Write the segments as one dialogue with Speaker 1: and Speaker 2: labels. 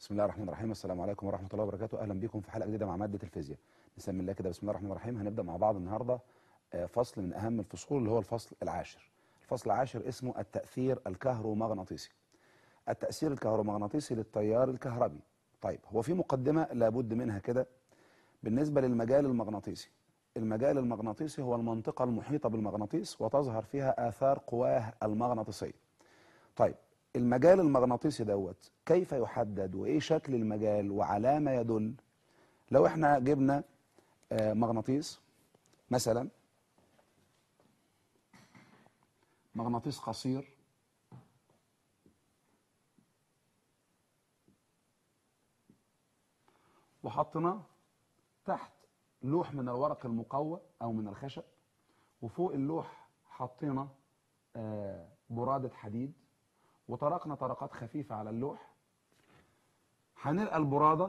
Speaker 1: بسم الله الرحمن الرحيم السلام عليكم ورحمه الله وبركاته اهلا بكم في حلقه جديده مع ماده الفيزياء نسمي الله كده بسم الله الرحمن الرحيم هنبدا مع بعض النهارده آه، فصل من اهم الفصول اللي هو الفصل العاشر الفصل العاشر اسمه التاثير الكهرومغناطيسي التاثير الكهرومغناطيسي للتيار الكهربي طيب هو في مقدمه لابد منها كده بالنسبه للمجال المغناطيسي المجال المغناطيسي هو المنطقه المحيطه بالمغناطيس وتظهر فيها اثار قواه المغناطيسيه طيب المجال المغناطيسي دوت كيف يحدد وايه شكل المجال وعلى ما يدل لو احنا جبنا آه، مغناطيس مثلا مغناطيس قصير وحطيناه تحت لوح من الورق المقوى او من الخشب وفوق اللوح حطينا آه، برادة حديد وطرقنا طرقات خفيفة على اللوح هنلقى البرادة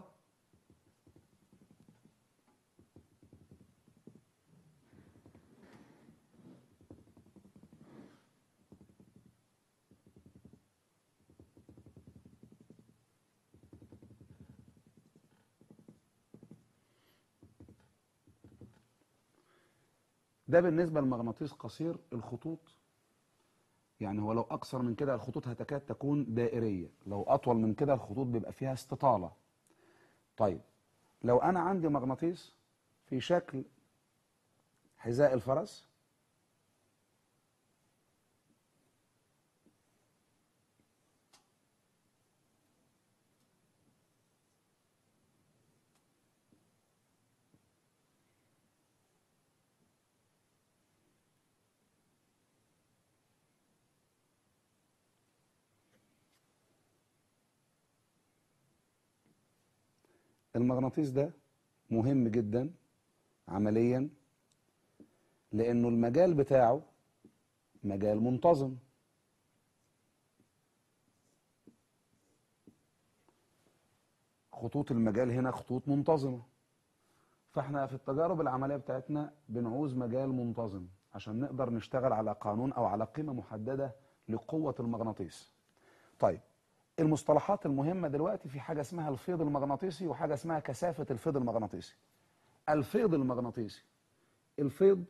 Speaker 1: ده بالنسبة لمغناطيس قصير الخطوط يعني هو لو أقصر من كده الخطوط هتكاد تكون دائرية لو أطول من كده الخطوط بيبقى فيها استطالة طيب لو أنا عندي مغناطيس في شكل حذاء الفرس المغناطيس ده مهم جدا عمليا لانه المجال بتاعه مجال منتظم خطوط المجال هنا خطوط منتظمة فاحنا في التجارب العملية بتاعتنا بنعوز مجال منتظم عشان نقدر نشتغل على قانون او على قيمة محددة لقوة المغناطيس طيب المصطلحات المهمة دلوقتي في حاجة اسمها الفيض المغناطيسي وحاجة اسمها كثافة الفيض المغناطيسي الفيض المغناطيسي الفيض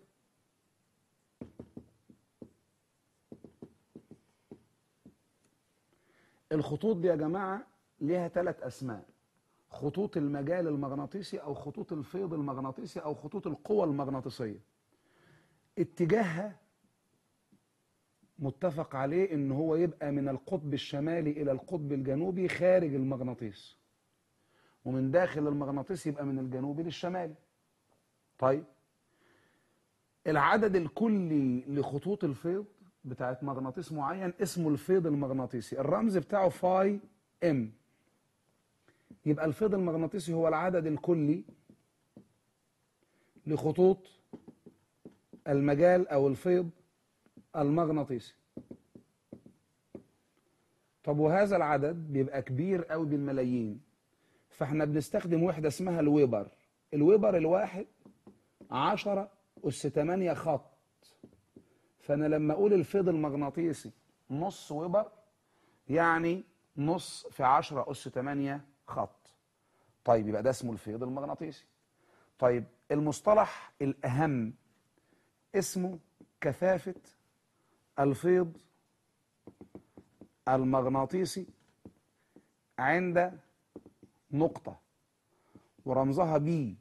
Speaker 1: الخطوط دي يا جماعة ليها ثلاث أسماء خطوط المجال المغناطيسي أو خطوط الفيض المغناطيسي أو خطوط القوى المغناطيسية اتجاهها متفق عليه ان هو يبقى من القطب الشمالي الى القطب الجنوبي خارج المغناطيس ومن داخل المغناطيس يبقى من الجنوبي للشمالي طيب العدد الكلي لخطوط الفيض بتاعت مغناطيس معين اسمه الفيض المغناطيسي الرمز بتاعه فاي ام يبقى الفيض المغناطيسي هو العدد الكلي لخطوط المجال او الفيض المغناطيسي طب وهذا العدد بيبقى كبير قوي بالملايين فاحنا بنستخدم وحدة اسمها الويبر الويبر الواحد عشرة أس 8 خط فأنا لما أقول الفيض المغناطيسي نص ويبر يعني نص في 10 أس 8 خط طيب يبقى ده اسمه الفيض المغناطيسي طيب المصطلح الأهم اسمه كثافة الفيض المغناطيسي عند نقطة ورمزها بي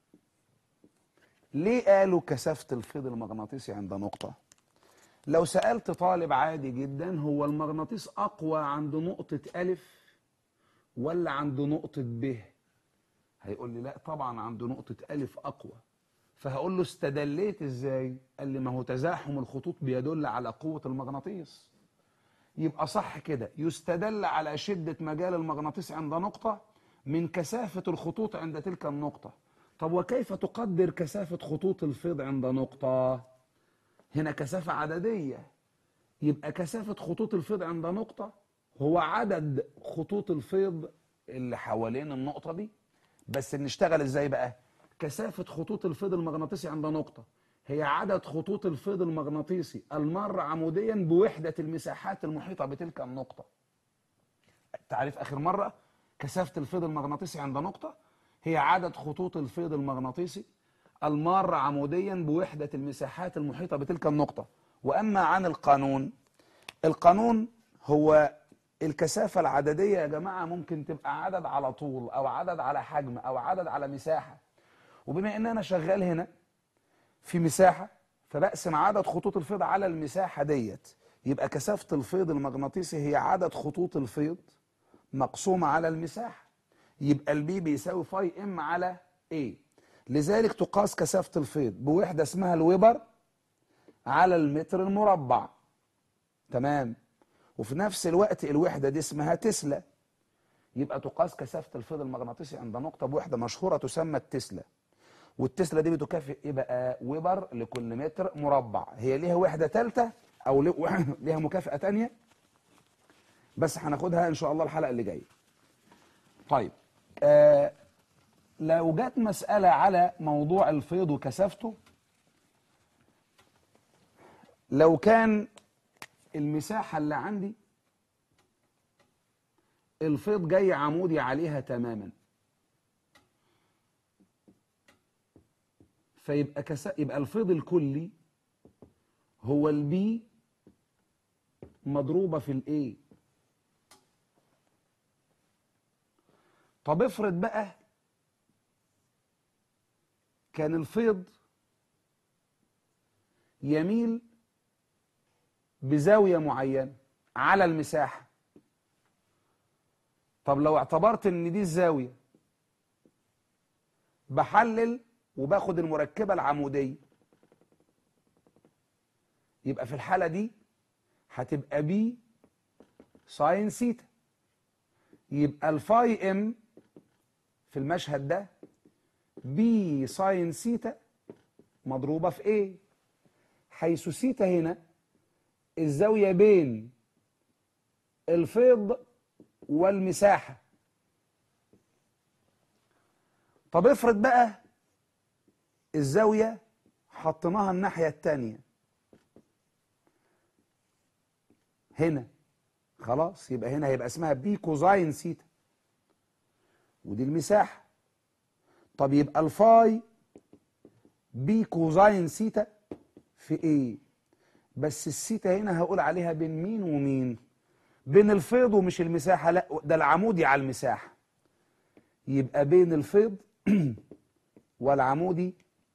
Speaker 1: ليه قالوا كثافة الفيض المغناطيسي عند نقطة لو سألت طالب عادي جدا هو المغناطيس أقوى عند نقطة ألف ولا عند نقطة ب هيقول لي لا طبعا عند نقطة ألف أقوى فهقول له استدليت ازاي قال لي ما هو تزاحم الخطوط بيدل على قوة المغناطيس يبقى صح كده يستدل على شدة مجال المغناطيس عند نقطة من كثافة الخطوط عند تلك النقطة طب وكيف تقدر كثافة خطوط الفيض عند نقطة هنا كثافة عددية يبقى كثافة خطوط الفيض عند نقطة هو عدد خطوط الفيض اللي حوالين النقطة دي بس نشتغل ازاي بقى كثافة خطوط الفيض المغناطيسي عند نقطة هي عدد خطوط الفيض المغناطيسي المارة عموديا بوحدة المساحات المحيطة بتلك النقطة تعريف آخر مرة كثافة الفيض المغناطيسي عند نقطة هي عدد خطوط الفيض المغناطيسي المارة عموديا بوحدة المساحات المحيطة بتلك النقطة وأما عن القانون القانون هو الكثافة العددية يا جماعة ممكن تبقى عدد على طول أو عدد على حجم أو عدد على مساحة وبما إن أنا شغال هنا في مساحة فبقسم عدد خطوط الفيض على المساحة ديت يبقى كثافة الفيض المغناطيسي هي عدد خطوط الفيض مقسومة على المساحة يبقى البي بيساوي فاي ام على ايه لذلك تقاس كثافة الفيض بوحدة اسمها الويبر على المتر المربع تمام وفي نفس الوقت الوحدة دي اسمها تسلا يبقى تقاس كثافة الفيض المغناطيسي عند نقطة بوحدة مشهورة تسمى التسلا والتسلا دي بتكافئ ايه بقى ويبر لكل متر مربع هي ليها وحدة ثالثة او ليها مكافأة تانية بس هناخدها ان شاء الله الحلقة اللي جاية طيب آه لو جت مسألة على موضوع الفيض وكثافته لو كان المساحة اللي عندي الفيض جاي عمودي عليها تماما فيبقى كسا... يبقى الفيض الكلي هو البي مضروبة في الايه طب افرض بقى كان الفيض يميل بزاوية معينة على المساحة طب لو اعتبرت ان دي الزاوية بحلل وباخد المركبة العمودية يبقى في الحالة دي هتبقى بي ساين سيتا يبقى الفاي ام في المشهد ده بي ساين سيتا مضروبة في ايه حيث سيتا هنا الزاوية بين الفيض والمساحة طب افرض بقى الزاوية حطيناها الناحية التانية هنا خلاص يبقى هنا هيبقى اسمها بي كوزاين سيتا ودي المساحة طب يبقى الفاي بي كوزاين سيتا في ايه بس السيتا هنا هقول عليها بين مين ومين بين الفيض ومش المساحة لا ده العمودي على المساحة يبقى بين الفيض والعمودي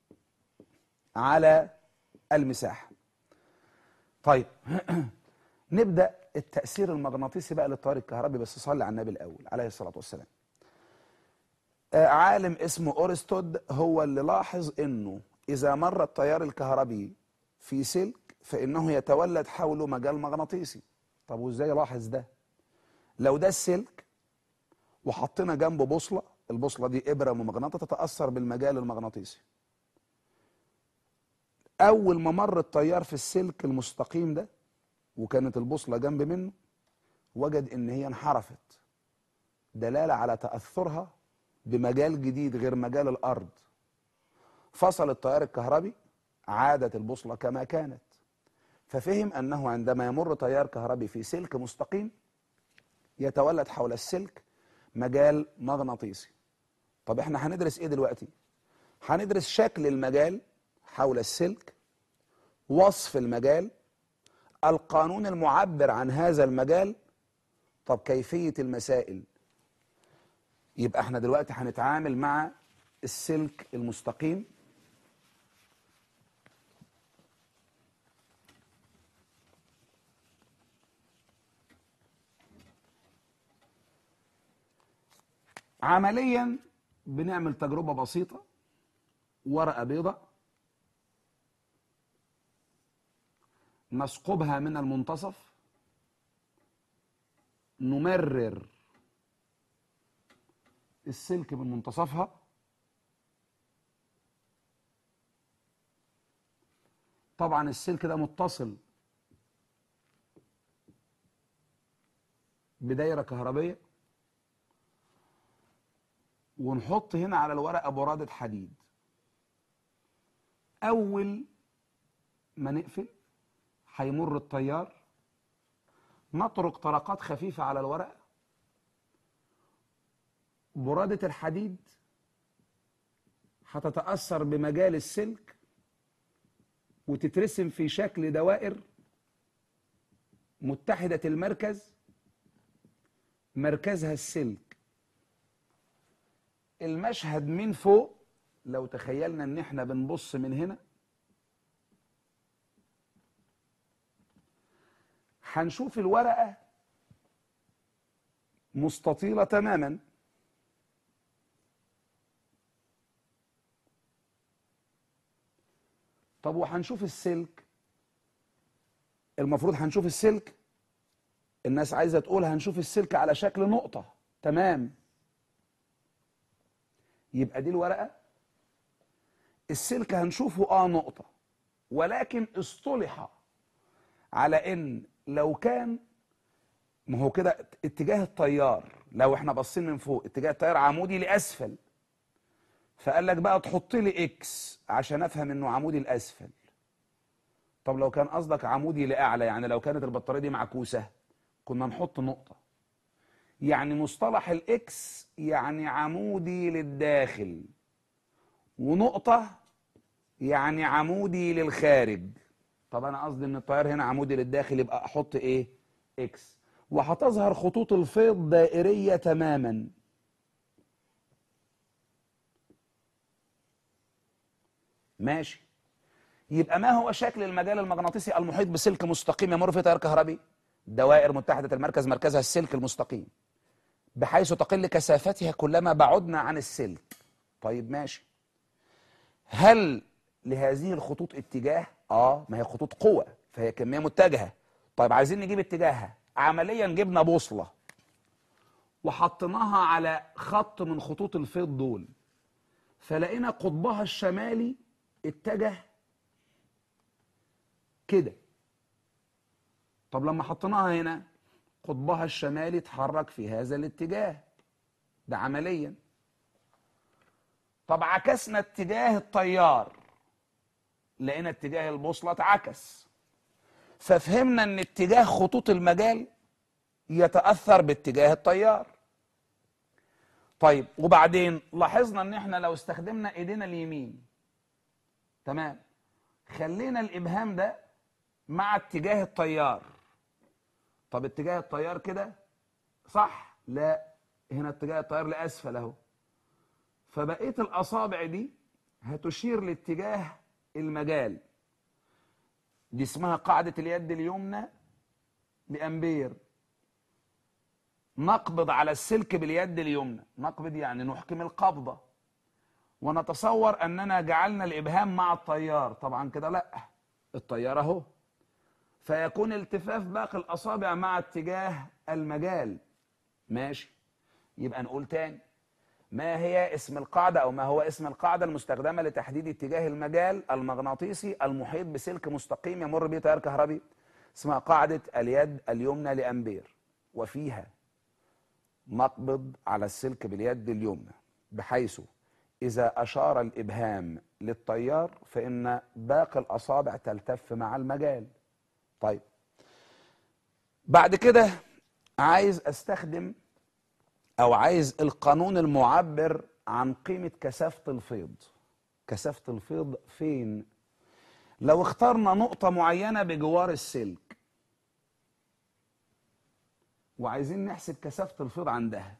Speaker 1: على المساحة طيب نبدأ التأثير المغناطيسي بقى للتيار الكهربي بس صلي على النبي الأول عليه الصلاة والسلام آه عالم اسمه أورستود هو اللي لاحظ أنه إذا مر التيار الكهربي في سلك فإنه يتولد حوله مجال مغناطيسي طب وإزاي لاحظ ده لو ده السلك وحطينا جنبه بوصلة البوصلة دي إبرة ممغنطة تتأثر بالمجال المغناطيسي أول ما مر التيار في السلك المستقيم ده وكانت البوصلة جنب منه وجد إن هي انحرفت دلالة على تأثرها بمجال جديد غير مجال الأرض فصل التيار الكهربي عادت البوصلة كما كانت ففهم أنه عندما يمر تيار كهربي في سلك مستقيم يتولد حول السلك مجال مغناطيسي طب احنا هندرس ايه دلوقتي هندرس شكل المجال حول السلك وصف المجال القانون المعبر عن هذا المجال طب كيفية المسائل يبقى احنا دلوقتي هنتعامل مع السلك المستقيم عمليا بنعمل تجربة بسيطة ورقة بيضاء نثقبها من المنتصف نمرر السلك من منتصفها طبعا السلك ده متصل بدايرة كهربية ونحط هنا على الورقة برادة حديد أول ما نقفل هيمر التيار نطرق طرقات خفيفة على الورقة برادة الحديد هتتأثر بمجال السلك وتترسم في شكل دوائر متحدة المركز مركزها السلك المشهد من فوق لو تخيلنا ان احنا بنبص من هنا هنشوف الورقة مستطيلة تماما طب وهنشوف السلك المفروض هنشوف السلك الناس عايزة تقول هنشوف السلك على شكل نقطة تمام يبقى دي الورقة السلك هنشوفه اه نقطة ولكن اصطلح على ان لو كان ما هو كده اتجاه التيار لو احنا باصين من فوق اتجاه التيار عمودي لاسفل فقال لك بقى تحط لي اكس عشان افهم انه عمودي لاسفل طب لو كان قصدك عمودي لاعلى يعني لو كانت البطاريه دي معكوسه كنا نحط نقطه يعني مصطلح الاكس يعني عمودي للداخل ونقطه يعني عمودي للخارج طب انا قصدي ان التيار هنا عمودي للداخل يبقى احط ايه اكس وهتظهر خطوط الفيض دائريه تماما ماشي يبقى ما هو شكل المجال المغناطيسي المحيط بسلك مستقيم يمر فيه تيار كهربي دوائر متحدة المركز مركزها السلك المستقيم بحيث تقل كثافتها كلما بعدنا عن السلك طيب ماشي هل لهذه الخطوط اتجاه اه ما هي خطوط قوة فهي كمية متجهة طيب عايزين نجيب اتجاهها عمليا جبنا بوصلة وحطيناها على خط من خطوط الفيض دول فلقينا قطبها الشمالي اتجه كده طب لما حطيناها هنا قطبها الشمالي اتحرك في هذا الاتجاه ده عمليا طب عكسنا اتجاه التيار لقينا اتجاه البوصلة اتعكس ففهمنا ان اتجاه خطوط المجال يتأثر باتجاه التيار طيب وبعدين لاحظنا ان احنا لو استخدمنا ايدينا اليمين تمام خلينا الابهام ده مع اتجاه التيار طب اتجاه التيار كده صح لا هنا اتجاه التيار لاسفل اهو فبقيه الاصابع دي هتشير لاتجاه المجال دي اسمها قاعده اليد اليمنى لامبير نقبض على السلك باليد اليمنى نقبض يعني نحكم القبضه ونتصور اننا جعلنا الابهام مع التيار طبعا كده لا التيار اهو فيكون التفاف باقي الاصابع مع اتجاه المجال ماشي يبقى نقول تاني ما هي اسم القاعدة أو ما هو اسم القاعدة المستخدمة لتحديد اتجاه المجال المغناطيسي المحيط بسلك مستقيم يمر به تيار كهربي اسمها قاعدة اليد اليمنى لأمبير وفيها نقبض على السلك باليد اليمنى بحيث إذا أشار الإبهام للتيار فإن باقي الأصابع تلتف مع المجال طيب بعد كده عايز أستخدم أو عايز القانون المعبر عن قيمة كثافة الفيض كثافة الفيض فين؟ لو اخترنا نقطة معينة بجوار السلك وعايزين نحسب كثافة الفيض عندها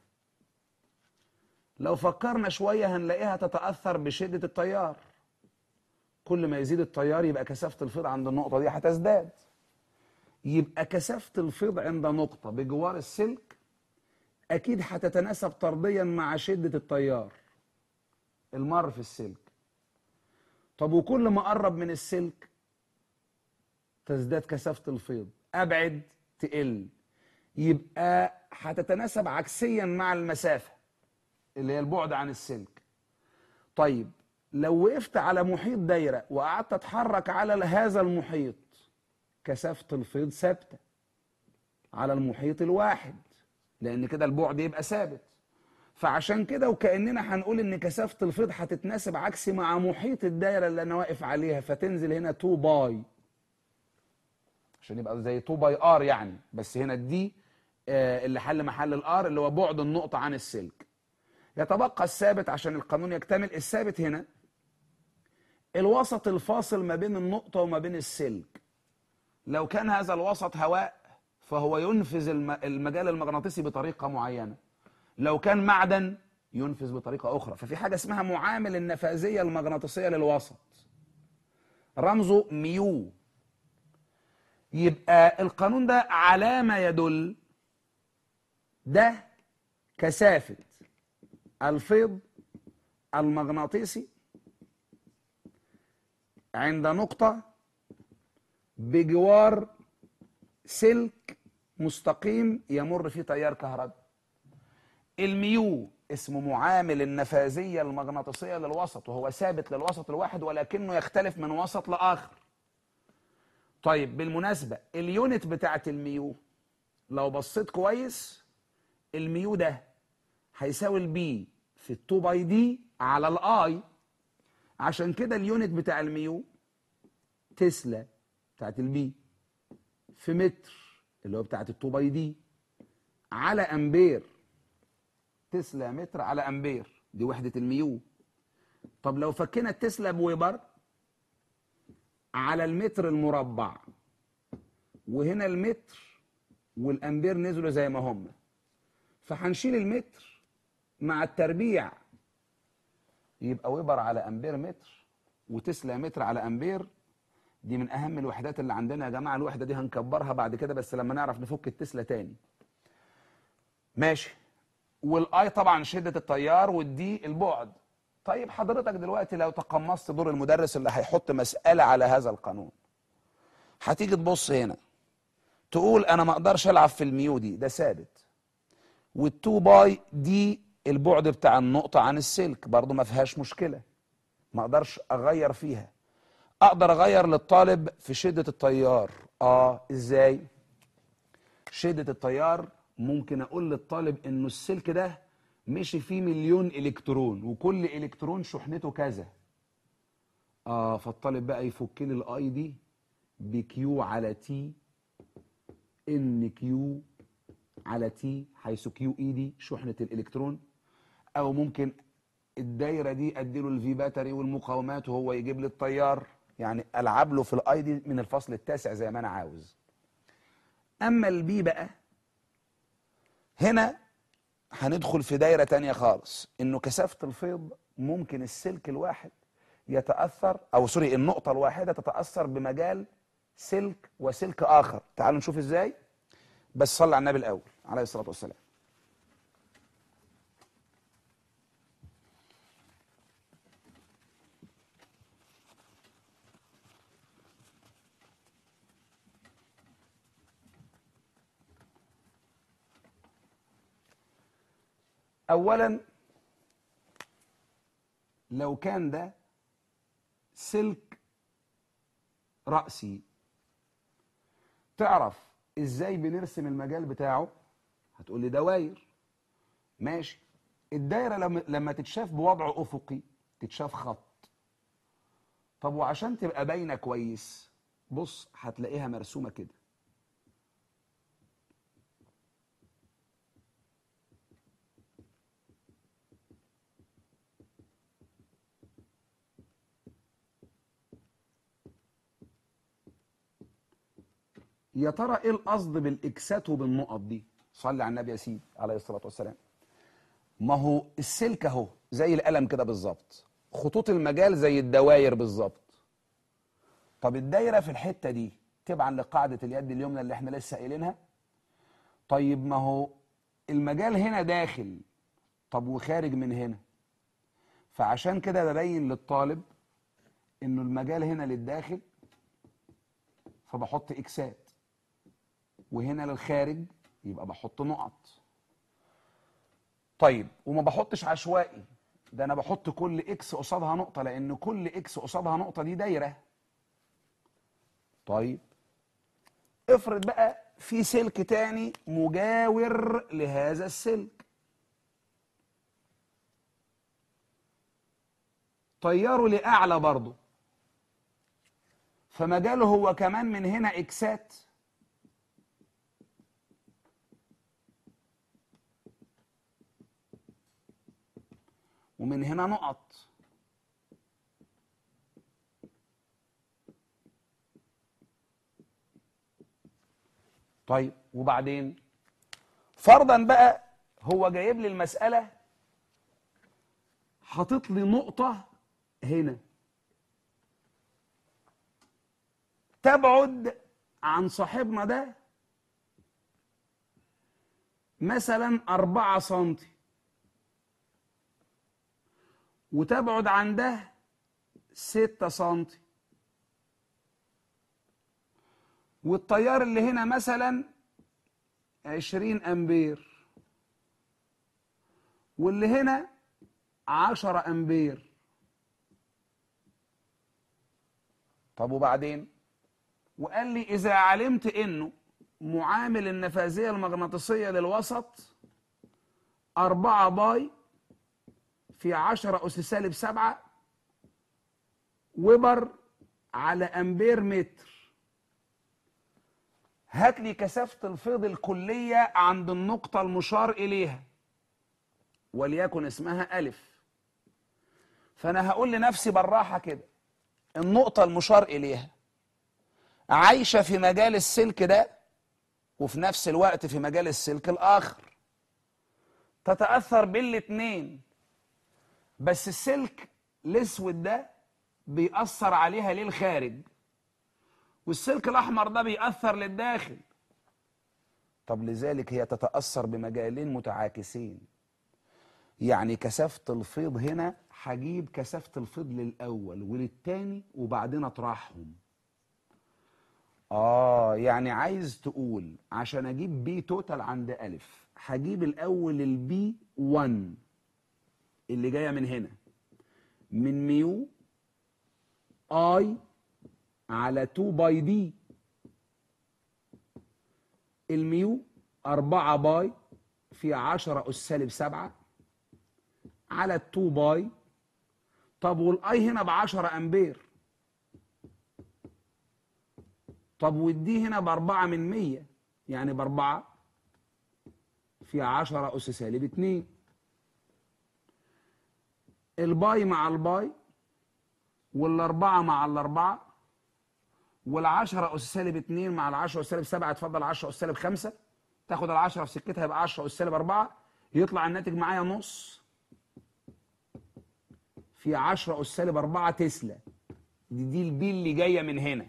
Speaker 1: لو فكرنا شوية هنلاقيها تتأثر بشدة التيار كل ما يزيد التيار يبقى كثافة الفيض عند النقطة دي هتزداد يبقى كثافة الفيض عند نقطة بجوار السلك أكيد هتتناسب طرديا مع شدة التيار المر في السلك طب وكل ما قرب من السلك تزداد كثافة الفيض أبعد تقل يبقى هتتناسب عكسيا مع المسافة اللي هي البعد عن السلك طيب لو وقفت على محيط دايرة وقعدت اتحرك على هذا المحيط كثافة الفيض ثابتة على المحيط الواحد لأن كده البعد يبقى ثابت فعشان كده وكأننا هنقول إن كثافة الفيض هتتناسب عكسي مع محيط الدايرة اللي أنا واقف عليها فتنزل هنا 2 باي عشان يبقى زي 2 باي ار يعني بس هنا الدي آه اللي حل محل الار اللي هو بعد النقطة عن السلك يتبقى الثابت عشان القانون يكتمل الثابت هنا الوسط الفاصل ما بين النقطة وما بين السلك لو كان هذا الوسط هواء فهو ينفذ الم- المجال المغناطيسي بطريقة معينة لو كان معدن ينفذ بطريقة أخرى ففي حاجة اسمها معامل النفاذية المغناطيسية للوسط رمزه ميو يبقى القانون ده على ما يدل ده كثافة الفيض المغناطيسي عند نقطة بجوار سلك مستقيم يمر فيه تيار كهربي الميو اسمه معامل النفاذية المغناطيسية للوسط وهو ثابت للوسط الواحد ولكنه يختلف من وسط لآخر طيب بالمناسبة اليونت بتاعت الميو لو بصيت كويس الميو ده هيساوي البي في التو باي دي على الاي عشان كده اليونت بتاع الميو تسلا بتاعت البي في متر اللي هو بتاعت التو باي دي على امبير تسلا متر على امبير دي وحدة الميو طب لو فكينا التسلا بويبر على المتر المربع وهنا المتر والامبير نزلوا زي ما هم فهنشيل المتر مع التربيع يبقى ويبر على امبير متر وتسلا متر على امبير دي من اهم الوحدات اللي عندنا يا جماعه الوحده دي هنكبرها بعد كده بس لما نعرف نفك التسلا تاني ماشي والاي طبعا شده التيار والدي البعد طيب حضرتك دلوقتي لو تقمصت دور المدرس اللي هيحط مساله على هذا القانون هتيجي تبص هنا تقول انا ما اقدرش العب في الميو دي ده ثابت والتو باي دي البعد بتاع النقطة عن السلك برضو ما فيهاش مشكلة ما اقدرش اغير فيها اقدر اغير للطالب في شدة التيار اه ازاي شدة التيار ممكن اقول للطالب انه السلك ده مشي فيه مليون الكترون وكل الكترون شحنته كذا اه فالطالب بقى يفك لي الاي دي بكيو على تي ان كيو على تي حيث كيو اي دي شحنة الالكترون او ممكن الدايره دي اديله الفي باتري والمقاومات وهو يجيب لي التيار يعني العب له في الاي دي من الفصل التاسع زي ما انا عاوز اما البي بقى هنا هندخل في دايره تانية خالص انه كثافه الفيض ممكن السلك الواحد يتاثر او سوري النقطه الواحده تتاثر بمجال سلك وسلك اخر تعالوا نشوف ازاي بس صلى على النبي الاول عليه الصلاه والسلام اولا لو كان ده سلك رأسي تعرف ازاي بنرسم المجال بتاعه هتقول لي دواير ماشي الدايرة لما لما تتشاف بوضع افقي تتشاف خط طب وعشان تبقى باينة كويس بص هتلاقيها مرسومة كده يا ترى ايه القصد بالاكسات وبالنقط دي صلي على النبي يا سيدي عليه الصلاه والسلام ما هو السلك اهو زي القلم كده بالظبط خطوط المجال زي الدواير بالظبط طب الدايره في الحته دي تبعا لقاعده اليد اليمنى اللي احنا لسه قايلينها طيب ما هو المجال هنا داخل طب وخارج من هنا فعشان كده ببين للطالب انه المجال هنا للداخل فبحط اكسات وهنا للخارج يبقى بحط نقط طيب وما بحطش عشوائي ده انا بحط كل اكس قصادها نقطه لان كل اكس قصادها نقطه دي دايره طيب افرض بقى في سلك تاني مجاور لهذا السلك طيره لاعلى برضه فمجاله هو كمان من هنا اكسات ومن هنا نقط طيب وبعدين فرضا بقى هو جايب لي المسألة حاطط لي نقطة هنا تبعد عن صاحبنا ده مثلا أربعة سنتي وتبعد عن ده ستة سنتي والتيار اللي هنا مثلا عشرين أمبير واللي هنا عشرة أمبير طب وبعدين وقال لي إذا علمت إنه معامل النفاذية المغناطيسية للوسط أربعة باي في عشرة أس سالب سبعة وبر على أمبير متر هات لي كثافة الفيض الكلية عند النقطة المشار إليها وليكن اسمها ألف فأنا هقول لنفسي بالراحة كده النقطة المشار إليها عايشة في مجال السلك ده وفي نفس الوقت في مجال السلك الآخر تتأثر بالاتنين بس السلك الأسود ده بيأثر عليها للخارج والسلك الأحمر ده بيأثر للداخل طب لذلك هي تتأثر بمجالين متعاكسين يعني كثافة الفيض هنا هجيب كثافة الفيض للأول وللتاني وبعدين أطرحهم آه يعني عايز تقول عشان أجيب بي توتال عند ألف هجيب الأول البي 1 اللي جاية من هنا من ميو اي على 2 باي دي الميو 4 باي في 10 أس سالب 7 على 2 باي طب والاي هنا ب 10 امبير طب والدي هنا ب 4 من 100 يعني ب 4 في 10 أس سالب 2 الباي مع الباي والأربعة مع الأربعة والعشرة أس سالب 2 مع العشرة أس سالب 7 تفضل 10 أس سالب 5 تاخد العشرة في سكتها يبقى 10 أس سالب 4 يطلع الناتج معايا نص في 10 أس سالب 4 تسلا دي دي البي اللي جاية من هنا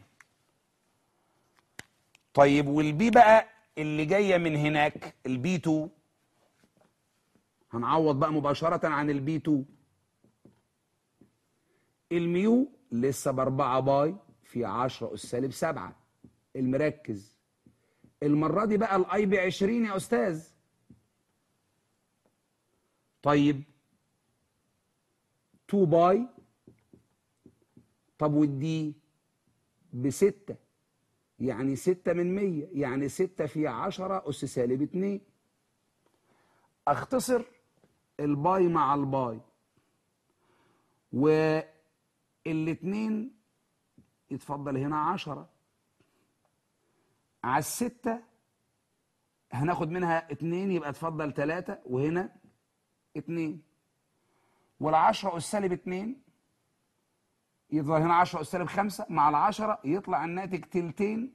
Speaker 1: طيب والبي بقى اللي جاية من هناك البي 2 هنعوض بقى مباشرة عن البي 2 الميو لسه باربعة باي في 10 أس سالب 7 المركز المرة دي بقى الاي ب 20 يا أستاذ طيب 2 باي طب والدي بستة يعني ستة من مية يعني ستة في عشرة أس سالب اتنين أختصر الباي مع الباي والاتنين يتفضل هنا عشرة على الستة هناخد منها اتنين يبقى اتفضل تلاتة وهنا اتنين والعشرة أس سالب اتنين يظهر هنا 10 أس سالب 5 مع العشرة يطلع الناتج تلتين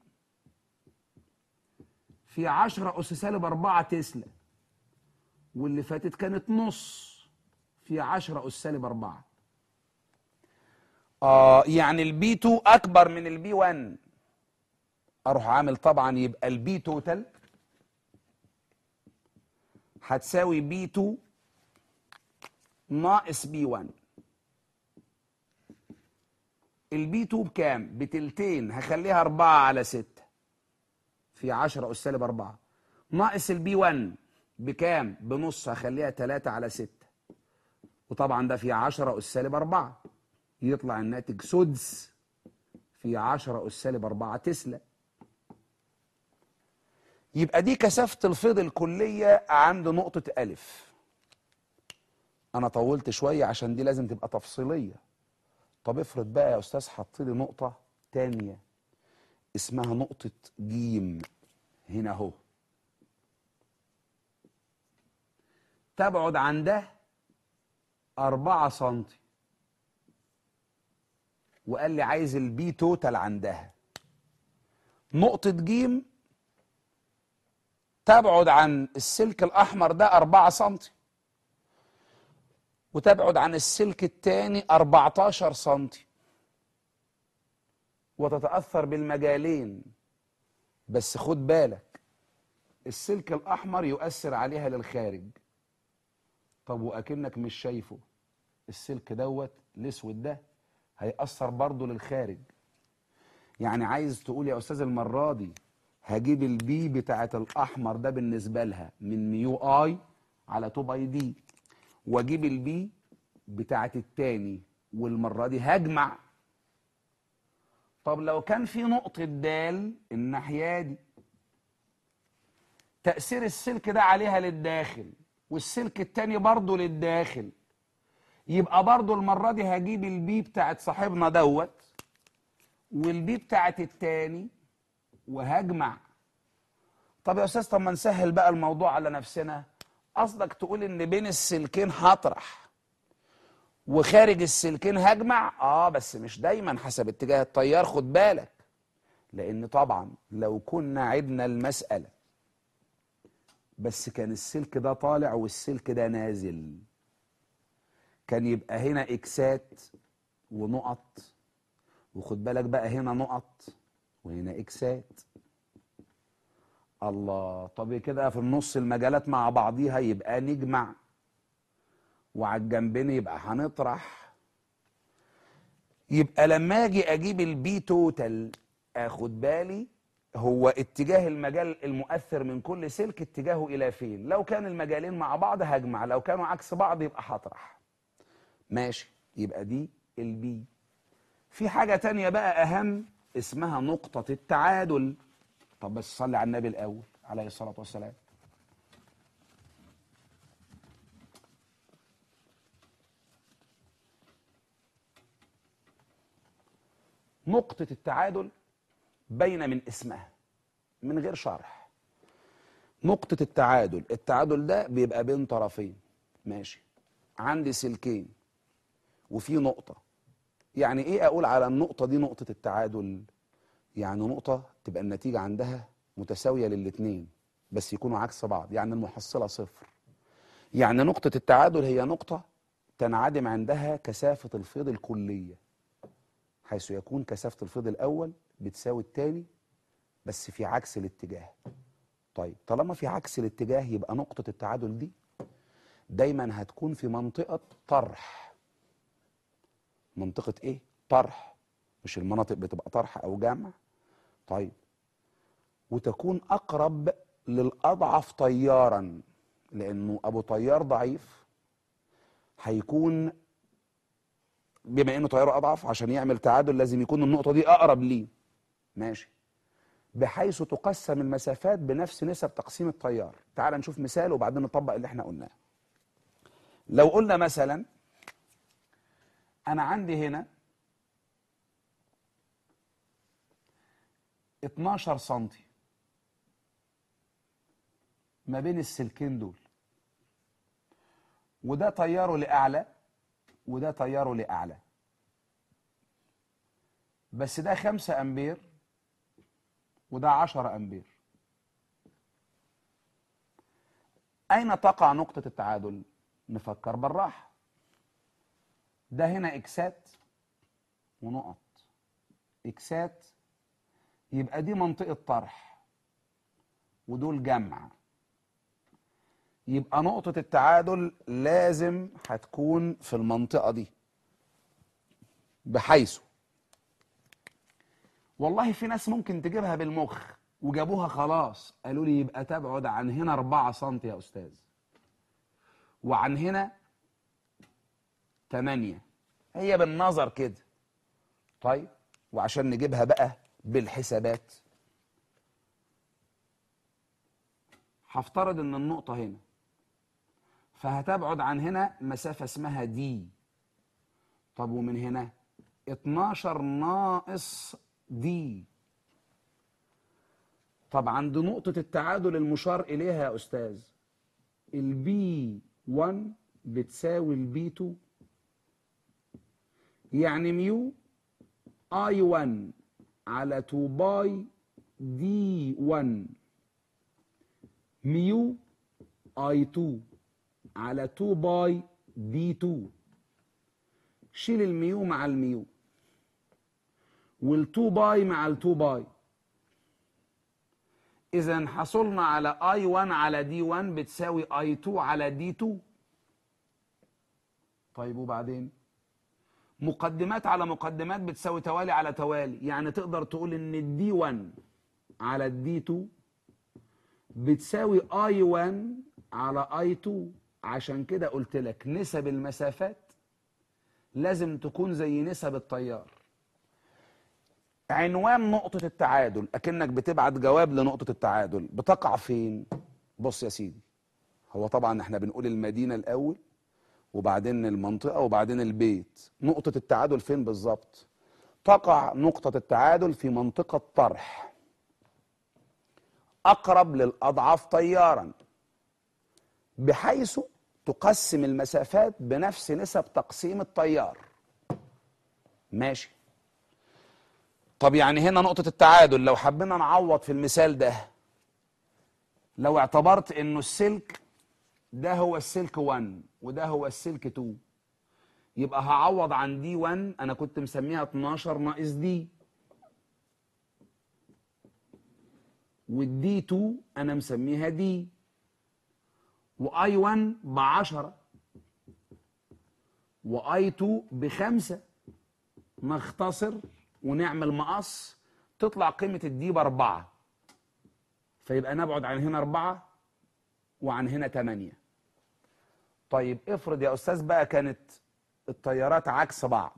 Speaker 1: في 10 أس سالب 4 تسلا واللي فاتت كانت نص في 10 أس سالب 4 آه يعني البي 2 أكبر من البي 1 أروح عامل طبعا يبقى البي توتال هتساوي بي 2 ناقص بي 1 البي 2 بكام؟ بتلتين هخليها 4 على 6 في 10 أس سالب 4 ناقص البي 1 بكام؟ بنص هخليها 3 على 6 وطبعا ده في 10 أس سالب 4 يطلع الناتج سدس في 10 أس سالب 4 تسلا يبقى دي كثافة الفيض الكلية عند نقطة ألف أنا طولت شوية عشان دي لازم تبقى تفصيلية طب افرض بقى يا استاذ حط لي نقطة تانية اسمها نقطة جيم هنا اهو تبعد عن ده 4 سنتي وقال لي عايز البي توتال عندها نقطة جيم تبعد عن السلك الأحمر ده 4 سنتي وتبعد عن السلك الثاني 14 سنتي وتتأثر بالمجالين بس خد بالك السلك الأحمر يؤثر عليها للخارج طب وأكنك مش شايفه السلك دوت الأسود ده هيأثر برضه للخارج يعني عايز تقول يا أستاذ المرة دي هجيب البي بتاعة الأحمر ده بالنسبة لها من ميو آي على 2 باي دي واجيب البي بتاعة التاني والمرة دي هجمع طب لو كان في نقطة دال الناحية دي تأثير السلك ده عليها للداخل والسلك التاني برضه للداخل يبقى برضه المرة دي هجيب البي بتاعت صاحبنا دوت والبي بتاعت التاني وهجمع طب يا استاذ طب ما نسهل بقى الموضوع على نفسنا قصدك تقول ان بين السلكين هطرح وخارج السلكين هجمع اه بس مش دايما حسب اتجاه التيار خد بالك لان طبعا لو كنا عدنا المسألة بس كان السلك ده طالع والسلك ده نازل كان يبقى هنا اكسات ونقط وخد بالك بقى هنا نقط وهنا اكسات الله طب كده في النص المجالات مع بعضيها يبقى نجمع وعلى الجنبين يبقى هنطرح يبقى لما اجي اجيب البي توتال اخد بالي هو اتجاه المجال المؤثر من كل سلك اتجاهه الى فين لو كان المجالين مع بعض هجمع لو كانوا عكس بعض يبقى هطرح ماشي يبقى دي البي في حاجة تانية بقى أهم اسمها نقطة التعادل طب بس صلي على النبي الأول عليه الصلاة والسلام نقطة التعادل بين من اسمها من غير شرح نقطة التعادل التعادل ده بيبقى بين طرفين ماشي عندي سلكين وفي نقطة يعني ايه اقول على النقطة دي نقطة التعادل يعني نقطة تبقى النتيجة عندها متساوية للاتنين بس يكونوا عكس بعض يعني المحصلة صفر يعني نقطة التعادل هي نقطة تنعدم عندها كثافة الفيض الكلية حيث يكون كثافة الفيض الأول بتساوي التاني بس في عكس الاتجاه طيب طالما في عكس الاتجاه يبقى نقطة التعادل دي دايما هتكون في منطقة طرح منطقة ايه؟ طرح مش المناطق بتبقى طرح او جمع طيب وتكون اقرب للاضعف طيارا لانه ابو طيار ضعيف هيكون بما انه طياره اضعف عشان يعمل تعادل لازم يكون النقطه دي اقرب ليه ماشي بحيث تقسم المسافات بنفس نسب تقسيم التيار تعال نشوف مثال وبعدين نطبق اللي احنا قلناه لو قلنا مثلا انا عندي هنا 12 سنتي ما بين السلكين دول وده تياره لأعلى وده تياره لأعلى بس ده 5 أمبير وده 10 أمبير أين تقع نقطة التعادل؟ نفكر بالراحة ده هنا إكسات ونقط إكسات يبقى دي منطقة طرح ودول جمع يبقى نقطة التعادل لازم هتكون في المنطقة دي بحيث والله في ناس ممكن تجيبها بالمخ وجابوها خلاص قالوا لي يبقى تبعد عن هنا 4 سم يا أستاذ وعن هنا 8 هي بالنظر كده طيب وعشان نجيبها بقى بالحسابات هفترض ان النقطة هنا فهتبعد عن هنا مسافة اسمها دي طب ومن هنا 12 ناقص دي طب عند نقطة التعادل المشار إليها يا أستاذ البي 1 بتساوي البي 2 يعني ميو اي 1 على 2 باي دي 1 ميو اي 2 على 2 باي دي 2 شيل الميو مع الميو وال2 باي مع ال2 باي اذا حصلنا على اي 1 على دي 1 بتساوي اي 2 على دي 2 طيب وبعدين مقدمات على مقدمات بتساوي توالي على توالي يعني تقدر تقول ان الدي 1 على الدي 2 بتساوي اي 1 على اي 2 عشان كده قلت لك نسب المسافات لازم تكون زي نسب التيار عنوان نقطة التعادل أكنك بتبعت جواب لنقطة التعادل بتقع فين؟ بص يا سيدي هو طبعا احنا بنقول المدينة الأول وبعدين المنطقة وبعدين البيت نقطة التعادل فين بالظبط؟ تقع نقطة التعادل في منطقة طرح أقرب للأضعاف تيارا بحيث تقسم المسافات بنفس نسب تقسيم التيار ماشي طب يعني هنا نقطة التعادل لو حبينا نعوض في المثال ده لو اعتبرت انه السلك ده هو السلك 1 وده هو السلك 2 يبقى هعوض عن دي 1 انا كنت مسميها 12 ناقص دي والدي 2 انا مسميها دي واي 1 ب 10 واي 2 بخمسة نختصر ونعمل مقص تطلع قيمة الدي بأربعة فيبقى نبعد عن هنا أربعة وعن هنا تمانية طيب افرض يا أستاذ بقى كانت التيارات عكس بعض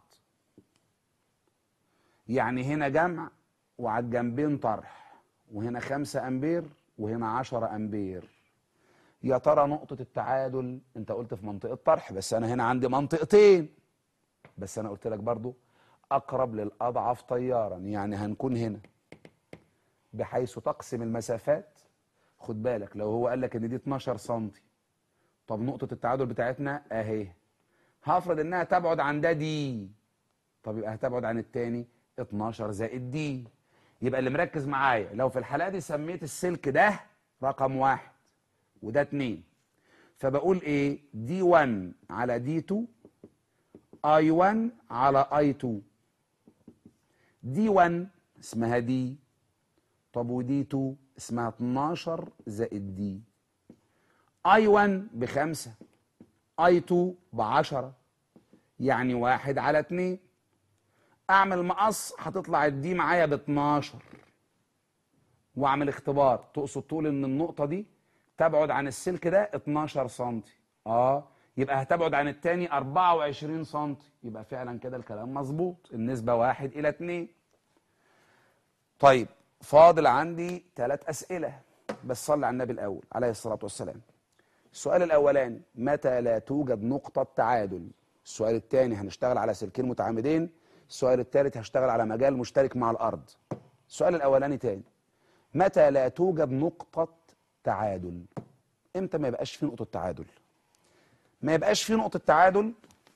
Speaker 1: يعني هنا جمع وعلى الجنبين طرح وهنا خمسة أمبير وهنا عشرة أمبير يا ترى نقطة التعادل انت قلت في منطقة طرح بس انا هنا عندي منطقتين بس انا قلت لك برضو اقرب للاضعف تيارا يعني هنكون هنا بحيث تقسم المسافات خد بالك لو هو قال لك ان دي 12 سم طب نقطة التعادل بتاعتنا اهي هفرض انها تبعد عن ده دي طب يبقى هتبعد عن التاني 12 زائد دي يبقى اللي مركز معايا لو في الحلقة دي سميت السلك ده رقم واحد وده اتنين فبقول ايه دي 1 على دي 2 اي 1 على اي 2 دي 1 اسمها دي طب ودي 2 اسمها 12 زائد دي اي 1 بخمسة اي 2 بعشرة يعني واحد على اتنين اعمل مقص هتطلع الدي معايا ب 12 واعمل اختبار تقصد تقول ان النقطة دي تبعد عن السلك ده 12 سم اه يبقى هتبعد عن التاني 24 سم يبقى فعلا كده الكلام مظبوط النسبة واحد إلى اتنين طيب فاضل عندي ثلاث أسئلة بس صلي على النبي الأول عليه الصلاة والسلام السؤال الأولاني متى لا توجد نقطة تعادل السؤال الثاني هنشتغل على سلكين متعامدين السؤال الثالث هشتغل على مجال مشترك مع الأرض السؤال الأولاني تاني متى لا توجد نقطة تعادل امتى ما يبقاش في نقطة تعادل ما يبقاش في نقطة تعادل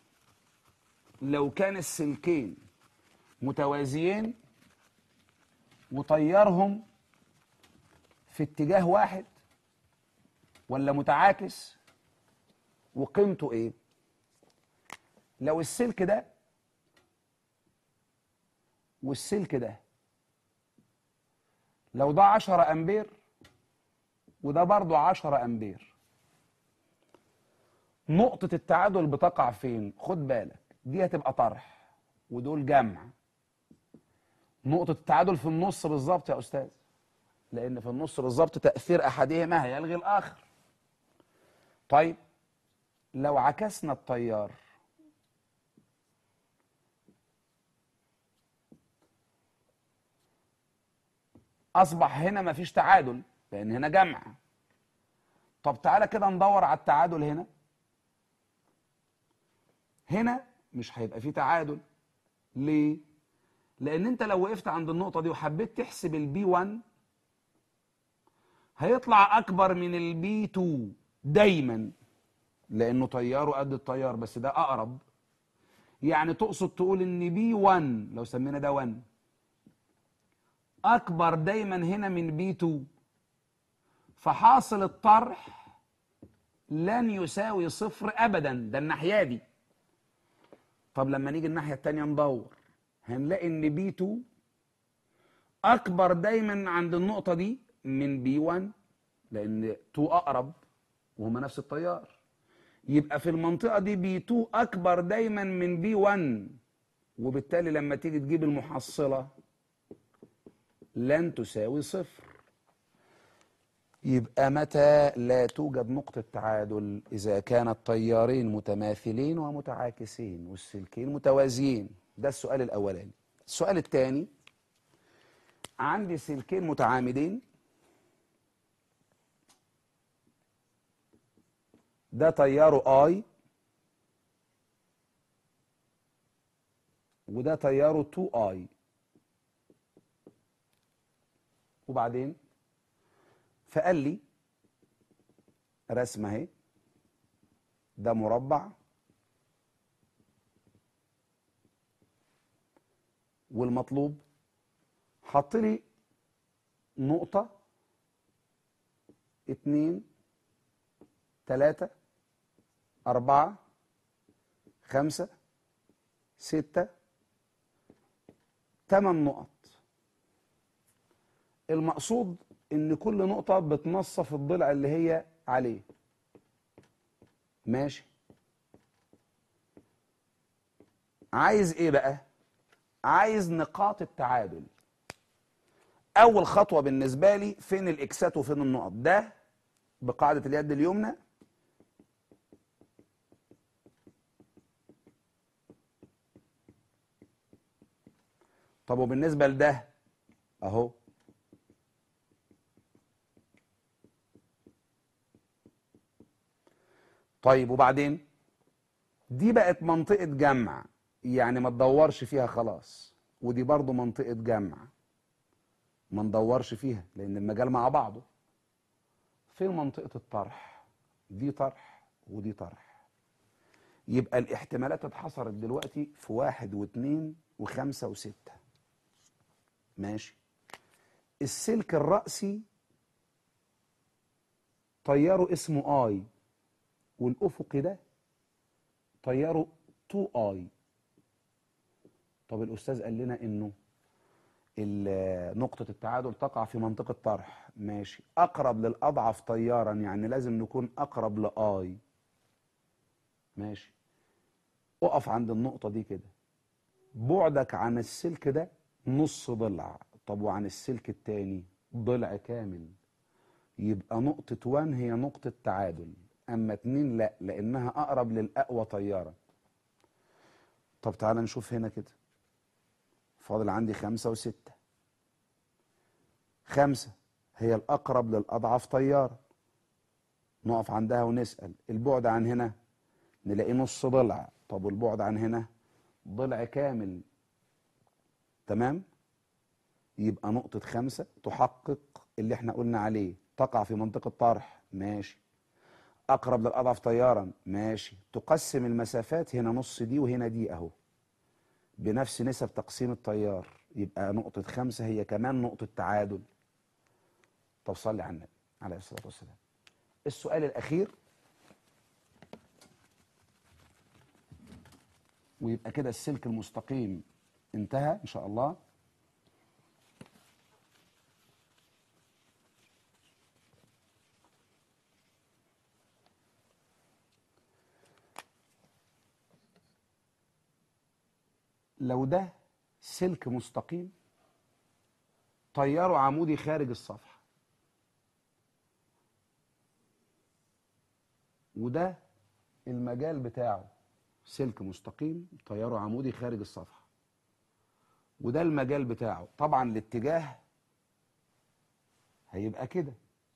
Speaker 1: لو كان السلكين متوازيين وطيرهم في اتجاه واحد ولا متعاكس وقيمته ايه لو السلك ده والسلك ده لو ده 10 امبير وده برضو 10 امبير نقطة التعادل بتقع فين خد بالك دي هتبقى طرح ودول جمع نقطة التعادل في النص بالظبط يا أستاذ لأن في النص بالظبط تأثير أحدهما هيلغي الآخر طيب لو عكسنا التيار أصبح هنا مفيش تعادل لأن هنا جمع طب تعالى كده ندور على التعادل هنا هنا مش هيبقى فيه تعادل ليه؟ لأن أنت لو وقفت عند النقطة دي وحبيت تحسب البي 1 هيطلع أكبر من البي 2 دايما لانه طياره قد الطيار بس ده اقرب يعني تقصد تقول ان بي 1 لو سمينا ده 1 اكبر دايما هنا من بي 2 فحاصل الطرح لن يساوي صفر ابدا ده الناحيه دي طب لما نيجي الناحيه الثانيه ندور هنلاقي ان بي 2 اكبر دايما عند النقطه دي من بي 1 لان 2 اقرب وهما نفس التيار يبقى في المنطقه دي بي 2 اكبر دايما من بي 1 وبالتالي لما تيجي تجيب المحصله لن تساوي صفر يبقى متى لا توجد نقطة تعادل إذا كان التيارين متماثلين ومتعاكسين والسلكين متوازيين ده السؤال الأولاني السؤال الثاني عندي سلكين متعامدين ده تياره اي وده تياره 2 اي وبعدين فقال لي رسمه اهي ده مربع والمطلوب حط لي نقطة اتنين تلاتة أربعة خمسة ستة تمن نقط المقصود ان كل نقطة بتنصف الضلع اللي هي عليه ماشي عايز ايه بقى عايز نقاط التعادل اول خطوة بالنسبة لي فين الاكسات وفين النقط ده بقاعدة اليد اليمنى طب وبالنسبة لده اهو طيب وبعدين دي بقت منطقة جمع يعني ما تدورش فيها خلاص ودي برضو منطقة جمع ما ندورش فيها لأن المجال مع بعضه فين منطقة الطرح دي طرح ودي طرح يبقى الاحتمالات اتحصرت دلوقتي في واحد واثنين وخمسة وستة ماشي السلك الرأسي طياره اسمه اي والافقي ده طياره 2 اي طب الاستاذ قال لنا انه نقطة التعادل تقع في منطقة طرح ماشي أقرب للأضعف طيارا يعني لازم نكون أقرب لآي ماشي اقف عند النقطة دي كده بعدك عن السلك ده نص ضلع طب وعن السلك التاني ضلع كامل يبقى نقطة 1 هي نقطة تعادل أما 2 لا لأنها أقرب للأقوى طيارة طب تعالى نشوف هنا كده فاضل عندي خمسة وستة خمسة هي الأقرب للأضعف طيارة نقف عندها ونسأل البعد عن هنا نلاقي نص ضلع طب والبعد عن هنا ضلع كامل تمام يبقى نقطة خمسة تحقق اللي احنا قلنا عليه تقع في منطقة طرح ماشي أقرب للأضعف طيارا ماشي تقسم المسافات هنا نص دي وهنا دي أهو بنفس نسب تقسيم التيار يبقى نقطة خمسة هي كمان نقطة تعادل طب صلي على النبي عليه الصلاة والسلام السؤال الأخير ويبقى كده السلك المستقيم انتهى إن شاء الله لو ده سلك مستقيم طياره عمودي خارج الصفحة وده المجال بتاعه سلك مستقيم طياره عمودي خارج الصفحة وده المجال بتاعه طبعا الاتجاه هيبقى كده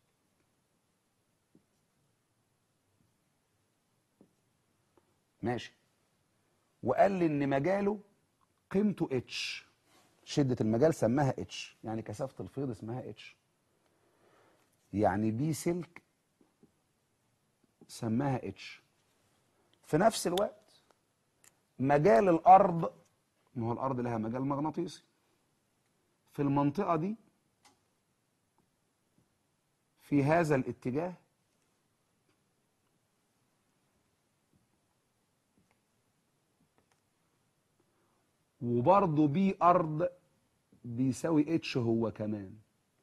Speaker 1: ماشي وقال لي ان مجاله قيمته اتش شدة المجال سماها اتش يعني كثافة الفيض اسمها اتش يعني دي سلك سماها اتش في نفس الوقت مجال الارض ما هو الارض لها مجال مغناطيسي في المنطقه دي في هذا الاتجاه وبرضه بي ارض بيساوي اتش هو كمان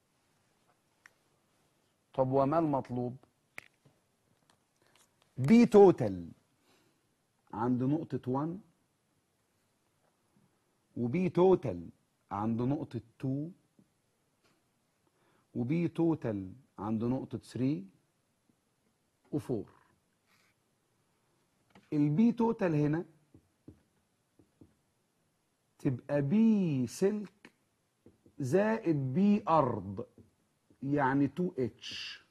Speaker 1: طب وما المطلوب بي توتال عند نقطة 1 وبي توتال عند نقطة 2 وبي توتال عند نقطة 3 و4 البي توتال هنا تبقى بي سلك زائد بي أرض يعني 2 اتش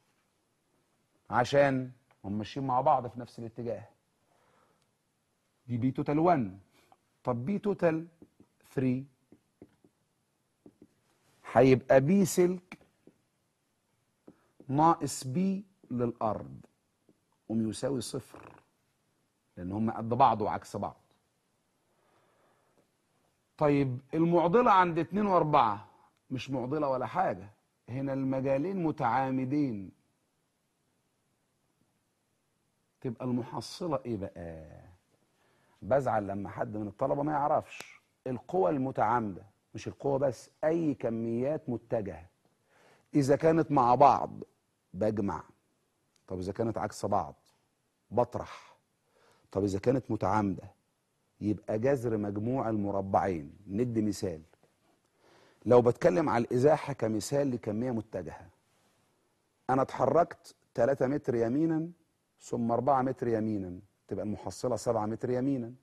Speaker 1: عشان هم ماشيين مع بعض في نفس الاتجاه دي بي توتال 1 طب بي توتال 3 هيبقى بي سلك ناقص بي للأرض قوم يساوي صفر لأن هم قد بعض وعكس بعض طيب المعضلة عند اتنين واربعة مش معضلة ولا حاجة هنا المجالين متعامدين تبقى المحصلة ايه بقى بزعل لما حد من الطلبة ما يعرفش القوى المتعامدة مش القوة بس اي كميات متجهة اذا كانت مع بعض بجمع طب اذا كانت عكس بعض بطرح طب اذا كانت متعامده يبقى جذر مجموع المربعين ندي مثال لو بتكلم على الازاحه كمثال لكميه متجهه انا اتحركت 3 متر يمينا ثم 4 متر يمينا تبقى المحصله 7 متر يمينا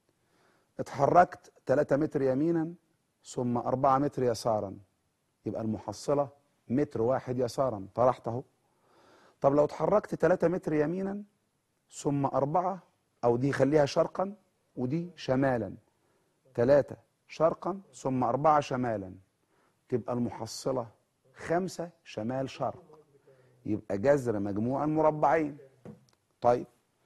Speaker 1: اتحركت 3 متر يمينا ثم 4 متر يسارا يبقى المحصله متر واحد يسارا طرحت اهو طب لو اتحركت 3 متر يمينا ثم أربعة أو دي خليها شرقا ودي شمالا ثلاثة شرقا ثم أربعة شمالا تبقى المحصلة خمسة شمال شرق يبقى جذر مجموع المربعين طيب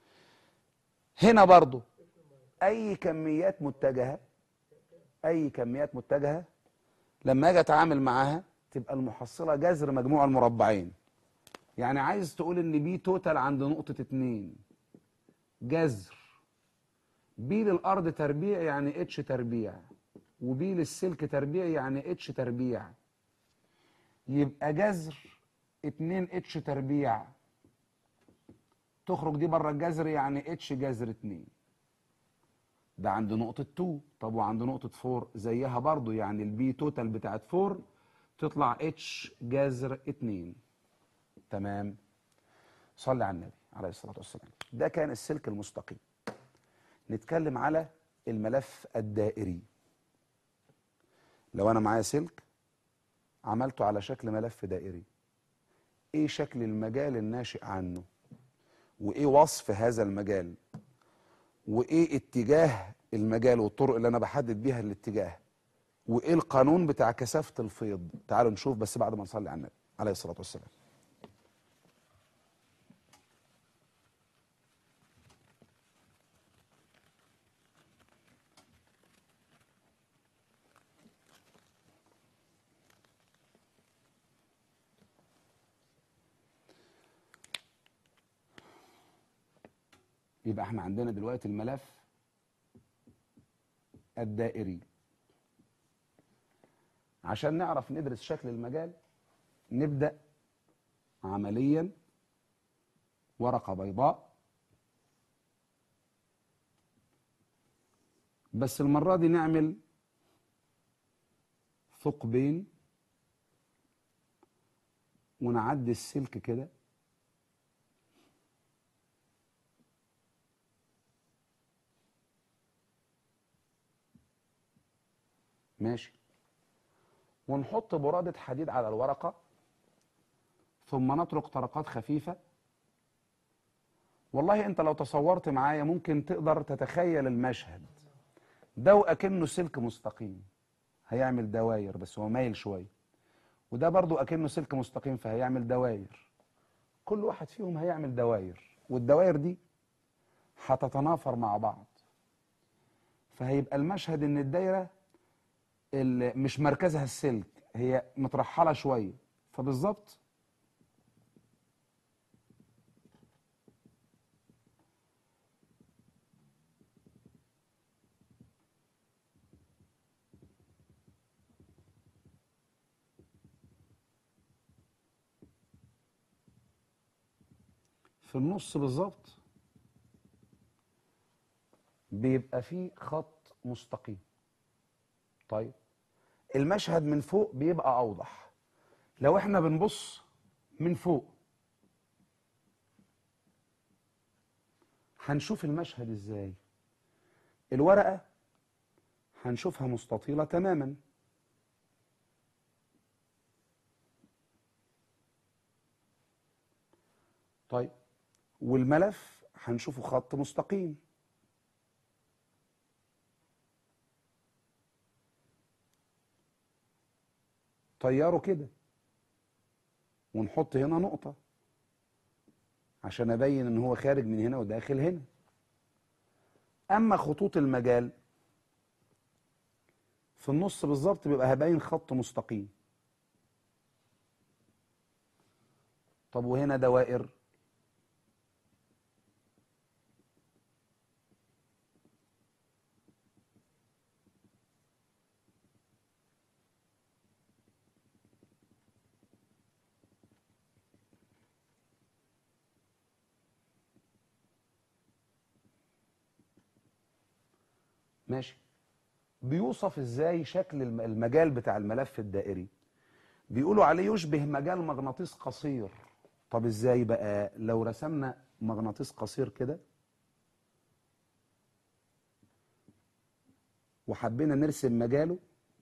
Speaker 1: هنا برضو أي كميات متجهة أي كميات متجهة لما أجي أتعامل معاها تبقى المحصلة جذر مجموع المربعين يعني عايز تقول ان بي توتال عند نقطة اتنين جذر بي للأرض تربيع يعني اتش تربيع وبي للسلك تربيع يعني اتش تربيع يبقى جذر اتنين اتش تربيع تخرج دي بره الجذر يعني اتش جذر اتنين ده عند نقطة 2 طب وعند نقطة 4 زيها برضو يعني البي توتال بتاعت 4 تطلع اتش جذر 2 تمام صلي على النبي عليه الصلاة والسلام ده كان السلك المستقيم نتكلم على الملف الدائري لو أنا معايا سلك عملته على شكل ملف دائري إيه شكل المجال الناشئ عنه وإيه وصف هذا المجال وإيه اتجاه المجال والطرق اللي أنا بحدد بيها الاتجاه وإيه القانون بتاع كثافة الفيض تعالوا نشوف بس بعد ما نصلي على النبي عليه الصلاة والسلام يبقى احنا عندنا دلوقتي الملف الدائري عشان نعرف ندرس شكل المجال نبدأ عمليا ورقة بيضاء بس المرة دي نعمل ثقبين ونعدي السلك كده ماشي ونحط برادة حديد على الورقة ثم نترك طرقات خفيفة والله انت لو تصورت معايا ممكن تقدر تتخيل المشهد ده وأكنه سلك مستقيم هيعمل دواير بس هو مايل شوية وده برضو أكنه سلك مستقيم فهيعمل دواير كل واحد فيهم هيعمل دواير والدواير دي هتتنافر مع بعض فهيبقى المشهد ان الدايره اللي مش مركزها السلك هي مترحله شويه فبالظبط في النص بالظبط بيبقى فيه خط مستقيم طيب المشهد من فوق بيبقى اوضح لو احنا بنبص من فوق هنشوف المشهد ازاي الورقه هنشوفها مستطيله تماما طيب والملف هنشوفه خط مستقيم طيره كده ونحط هنا نقطة عشان أبين إن هو خارج من هنا وداخل هنا أما خطوط المجال في النص بالظبط بيبقى هبين خط مستقيم طب وهنا دوائر ماشي بيوصف ازاي شكل الم- المجال بتاع الملف الدائري بيقولوا عليه يشبه مجال مغناطيس قصير طب ازاي بقى لو رسمنا مغناطيس قصير كده وحبينا نرسم مجاله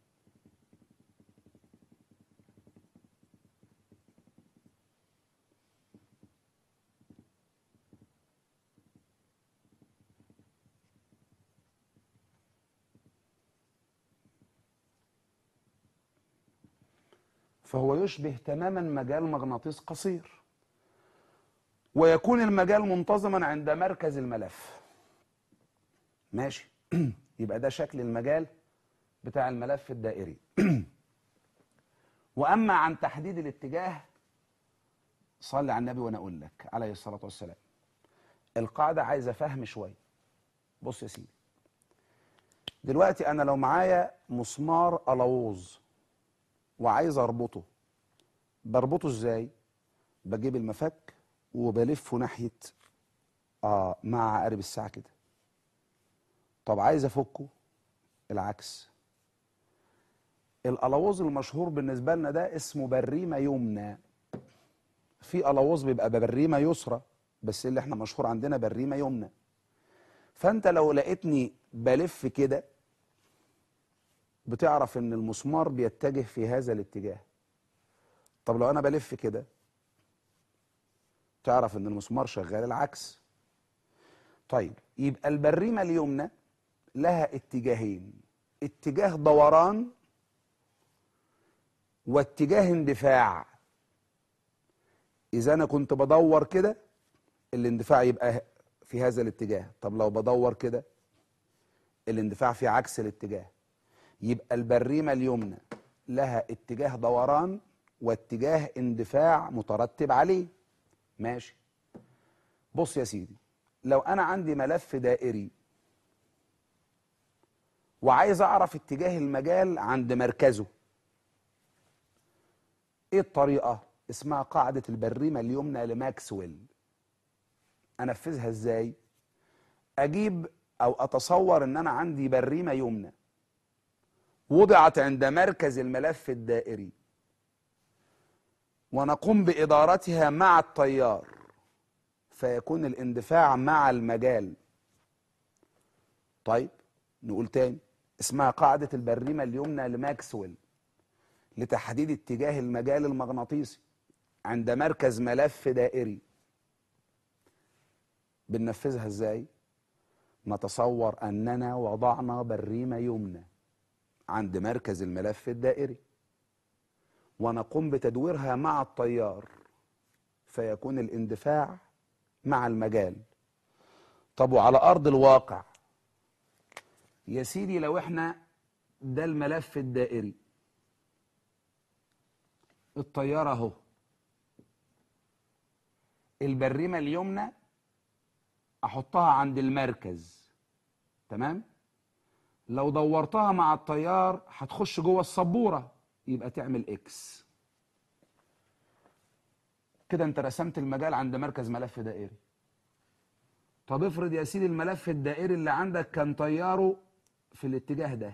Speaker 1: فهو يشبه تماما مجال مغناطيس قصير ويكون المجال منتظما عند مركز الملف ماشي يبقى ده شكل المجال بتاع الملف الدائري واما عن تحديد الاتجاه صلي على النبي وانا اقول لك عليه الصلاه والسلام القاعده عايزه فهم شويه بص يا سيدي دلوقتي انا لو معايا مسمار الووز وعايز اربطه بربطه ازاي بجيب المفك وبلفه ناحيه اه مع عقارب الساعه كده طب عايز افكه العكس الالووز المشهور بالنسبه لنا ده اسمه بريمه يمنى في الووز بيبقى بريمه يسرى بس اللي احنا مشهور عندنا بريمه يمنى فانت لو لقيتني بلف كده بتعرف ان المسمار بيتجه في هذا الاتجاه طب لو انا بلف كده تعرف ان المسمار شغال العكس طيب يبقى البريمه اليمنى لها اتجاهين اتجاه دوران واتجاه اندفاع اذا انا كنت بدور كده الاندفاع يبقى في هذا الاتجاه طب لو بدور كده الاندفاع في عكس الاتجاه يبقى البريمه اليمنى لها اتجاه دوران واتجاه اندفاع مترتب عليه ماشي بص يا سيدي لو انا عندي ملف دائري وعايز اعرف اتجاه المجال عند مركزه ايه الطريقه اسمها قاعده البريمه اليمنى لماكسويل انفذها ازاي اجيب او اتصور ان انا عندي بريمه يمنى وضعت عند مركز الملف الدائري ونقوم بادارتها مع التيار فيكون الاندفاع مع المجال طيب نقول تاني اسمها قاعدة البريمة اليمنى لماكسويل لتحديد اتجاه المجال المغناطيسي عند مركز ملف دائري بننفذها ازاي نتصور اننا وضعنا بريمة يمنى عند مركز الملف الدائري ونقوم بتدويرها مع التيار فيكون الاندفاع مع المجال طب وعلى ارض الواقع يا سيدي لو احنا ده الملف الدائري الطياره اهو البريمه اليمنى احطها عند المركز تمام لو دورتها مع التيار هتخش جوه السبوره يبقى تعمل اكس كده انت رسمت المجال عند مركز ملف دائري طب افرض يا سيدي الملف الدائري اللي عندك كان تياره في الاتجاه ده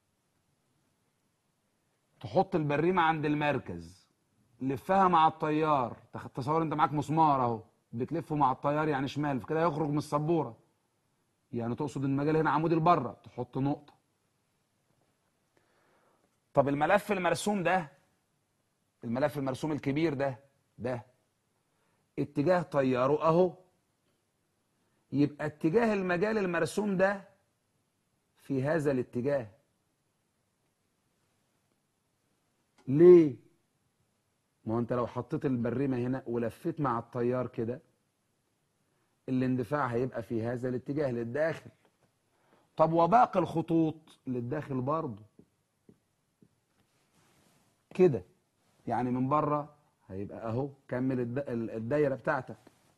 Speaker 1: تحط البريمه عند المركز لفها مع التيار تخ- تصور انت معاك مسمار اهو بتلفه مع التيار يعني شمال فكده يخرج من السبوره يعني تقصد ان المجال هنا عمودي لبره تحط نقطه طب الملف المرسوم ده الملف المرسوم الكبير ده ده اتجاه تياره اهو يبقى اتجاه المجال المرسوم ده في هذا الاتجاه ليه ما هو انت لو حطيت البريمه هنا ولفيت مع التيار كده الاندفاع هيبقى في هذا الاتجاه للداخل طب وباقي الخطوط للداخل برضه كده يعني من بره هيبقى اهو كمل الد- ال- الدايره بتاعتك